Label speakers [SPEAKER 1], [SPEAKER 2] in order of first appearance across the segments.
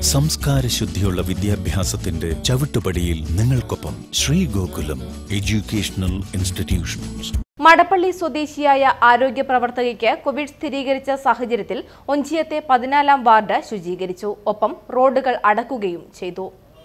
[SPEAKER 1] സംസ്കാര ശുദ്ധിയുള്ള വിദ്യാഭ്യാസത്തിന്റെ ചവിട്ടുപടിയിൽ നിങ്ങൾക്കൊപ്പം ശ്രീ ഗോകുലം എഡ്യൂക്കേഷണൽ ഇൻസ്റ്റിറ്റ്യൂഷൻസ്
[SPEAKER 2] മടപ്പള്ളി സ്വദേശിയായ ആരോഗ്യ പ്രവർത്തകയ്ക്ക് കോവിഡ് സ്ഥിരീകരിച്ച സാഹചര്യത്തിൽ ഒഞ്ചിയത്തെ പതിനാലാം വാർഡ് ശുചീകരിച്ചു ഒപ്പം റോഡുകൾ അടക്കുകയും ചെയ്തു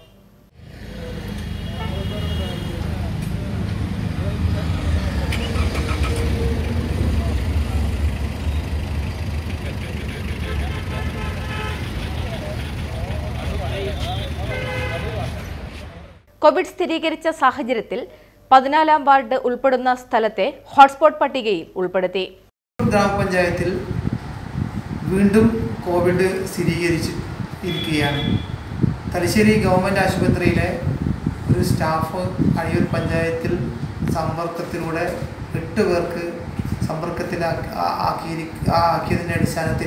[SPEAKER 2] കോവിഡ് സ്ഥിരീകരിച്ച സാഹചര്യത്തിൽ പതിനാലാം വാർഡ് ഉൾപ്പെടുന്ന സ്ഥലത്തെ ഹോട്ട്സ്പോട്ട് പട്ടികയിൽ ഉൾപ്പെടുത്തി
[SPEAKER 3] ഗ്രാമപഞ്ചായത്തിൽ വീണ്ടും കോവിഡ് സ്ഥിരീകരിച്ച് ഇരിക്കുകയാണ് തലശ്ശേരി ഗവൺമെൻറ് ആശുപത്രിയിലെ ഒരു സ്റ്റാഫ് അഴിയൂർ പഞ്ചായത്തിൽ സമ്പർക്കത്തിലൂടെ എട്ട് പേർക്ക് സമ്പർക്കത്തിലാക്കി ആക്കിയിരി ആക്കിയതിൻ്റെ അടിസ്ഥാനത്തിൽ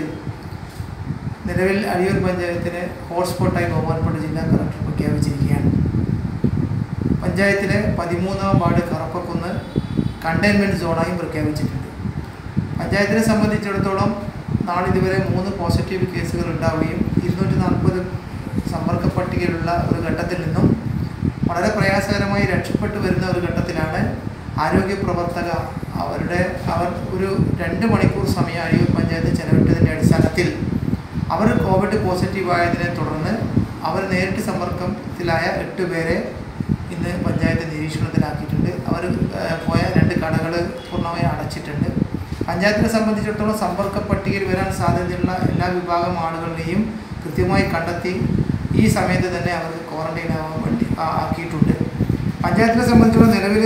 [SPEAKER 3] നിലവിൽ അഴിയൂർ പഞ്ചായത്തിന് ഹോട്ട്സ്പോട്ടായി ബഹുമാനപ്പെട്ട ജില്ലാ കളക്ടർ പ്രഖ്യാപിച്ചിരിക്കുകയാണ് പഞ്ചായത്തിലെ പതിമൂന്നാം വാർഡ് കറപ്പക്കുന്ന് കണ്ടെയ്ൻമെൻറ്റ് സോണായും പ്രഖ്യാപിച്ചിട്ടുണ്ട് പഞ്ചായത്തിനെ സംബന്ധിച്ചിടത്തോളം നാളിതുവരെ മൂന്ന് പോസിറ്റീവ് കേസുകൾ ഉണ്ടാവുകയും ഇരുന്നൂറ്റി നാൽപ്പത് സമ്പർക്ക പട്ടികയിലുള്ള ഒരു ഘട്ടത്തിൽ നിന്നും വളരെ പ്രയാസകരമായി രക്ഷപ്പെട്ടു വരുന്ന ഒരു ഘട്ടത്തിലാണ് ആരോഗ്യ പ്രവർത്തക അവരുടെ അവർ ഒരു രണ്ട് മണിക്കൂർ സമയം അഴിയൂർ പഞ്ചായത്ത് ചെലവിട്ടതിൻ്റെ അടിസ്ഥാനത്തിൽ അവർ കോവിഡ് പോസിറ്റീവ് ആയതിനെ തുടർന്ന് അവർ നേരിട്ട് സമ്പർക്കത്തിലായ എട്ട് പേരെ ഇന്ന് പഞ്ചായത്ത് നിരീക്ഷണത്തിലാക്കിയിട്ടുണ്ട് അവർ ഏഹ്, പോയ രണ്ട് കടകൾ പൂർണ്ണമായും അടച്ചിട്ടുണ്ട് പഞ്ചായത്തിനെ സംബന്ധിച്ചിടത്തോളം സമ്പർക്ക പട്ടികയിൽ വരാൻ സാധ്യതയുള്ള എല്ലാ വിഭാഗം ആളുകളെയും കൃത്യമായി കണ്ടെത്തി ഈ സമയത്ത് തന്നെ അവർക്ക് ക്വാറന്റൈൻ ആവാൻ വേണ്ടി ആ- ആക്കിയിട്ടുണ്ട് പഞ്ചായത്തിനെ സംബന്ധിച്ചിടത്തോളം നിലവിൽ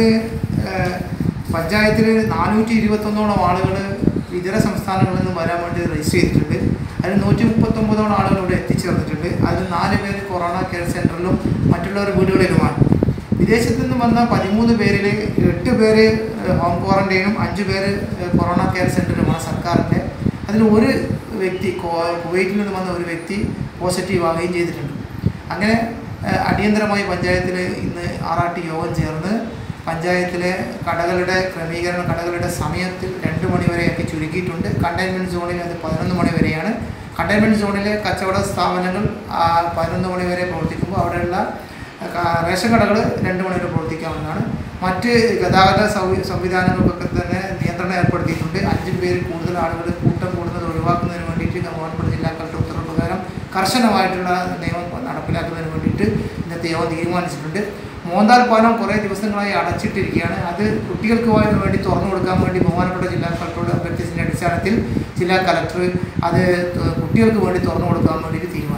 [SPEAKER 3] പഞ്ചായത്തിൽ നാനൂറ്റി ഇരുപത്തൊന്നോളം ആളുകൾ ഇതര സംസ്ഥാനങ്ങളിൽ നിന്ന് വരാൻ വേണ്ടി രജിസ്റ്റർ ചെയ്തിട്ടുണ്ട് അതിൽ നൂറ്റി മുപ്പത്തൊമ്പതോളം ആളുകൾ ഇവിടെ എത്തിച്ചേർന്നിട്ടുണ്ട് അതിൽ നാല് പേര് കൊറോണ കെയർ സെൻറ്ററിലും മറ്റുള്ളവർ വീടുകളിലുമാണ് വിദേശത്ത് നിന്ന് വന്ന പതിമൂന്ന് പേരിൽ എട്ട് പേര് ഏഹ്, ഹോം ക്വാറന്റൈനും അഞ്ച് പേര് ഏഹ്, കൊറോണ കെയർ സെൻറ്ററിലുമാണ് സർക്കാരിൻ്റെ അതിൽ ഒരു വ്യക്തി കോ- കുവൈറ്റിൽ നിന്ന് വന്ന ഒരു വ്യക്തി പോസിറ്റീവ് ആവുകയും ചെയ്തിട്ടുണ്ട് അങ്ങനെ ഏഹ്, അടിയന്തരമായി പഞ്ചായത്തിൽ ഇന്ന് ആറാട്ടി യോഗം ചേർന്ന് പഞ്ചായത്തിലെ കടകളുടെ ക്രമീകരണ കടകളുടെ സമയത്തിൽ രണ്ട് മണി വരെയൊക്കെ ചുരുക്കിയിട്ടുണ്ട് കണ്ടെയ്ൻമെൻറ്റ് സോണിൽ അത് പതിനൊന്ന് മണി വരെയാണ് കണ്ടെയ്ൻമെൻറ്റ് സോണിലെ കച്ചവട സ്ഥാപനങ്ങൾ ആ, പതിനൊന്ന് മണി വരെ പ്രവർത്തിക്കുമ്പോൾ അവിടെയുള്ള ക- റേഷൻ കടകൾ രണ്ട് മണി വരെ പ്രവർത്തിക്കാവുന്നതാണ് മറ്റ് ഗതാഗത സൗ- സംവിധാനങ്ങൾക്കൊക്കെ തന്നെ നിയന്ത്രണം ഏർപ്പെടുത്തിയിട്ടുണ്ട് അഞ്ച് പേര് കൂടുതൽ ആളുകൾ കൂട്ടം കൂടുന്നത് ഒഴിവാക്കുന്നതിന് വേണ്ടിയിട്ട് ഗവൺമെൻറ് ജില്ലാ കളക്ടർ ഉത്തരവ് പ്രകാരം കർശനമായിട്ടുള്ള നിയമം നടപ്പിലാക്കുന്നതിന് വേണ്ടിയിട്ട് ഇന്നത്തെ യോഗം തീരുമാനിച്ചിട്ടുണ്ട് മോന്താൽ പാലം കുറേ ദിവസങ്ങളായി അടച്ചിട്ടിരിക്കുകയാണ് അത് കുട്ടികൾക്ക് വേ- വേണ്ടി തുറന്നു കൊടുക്കാൻ വേണ്ടി ബഹുമാനപ്പെട്ട ജില്ലാ കളക്ടറോട് അഭ്യർത്ഥിച്ചതിൻ്റെ അടിസ്ഥാനത്തിൽ ജില്ലാ കളക്ടർ അത് ത- കുട്ടികൾക്ക് വേണ്ടി തുറന്നു കൊടുക്കാൻ വേണ്ടിയിട്ട് തീരുമാനിച്ചു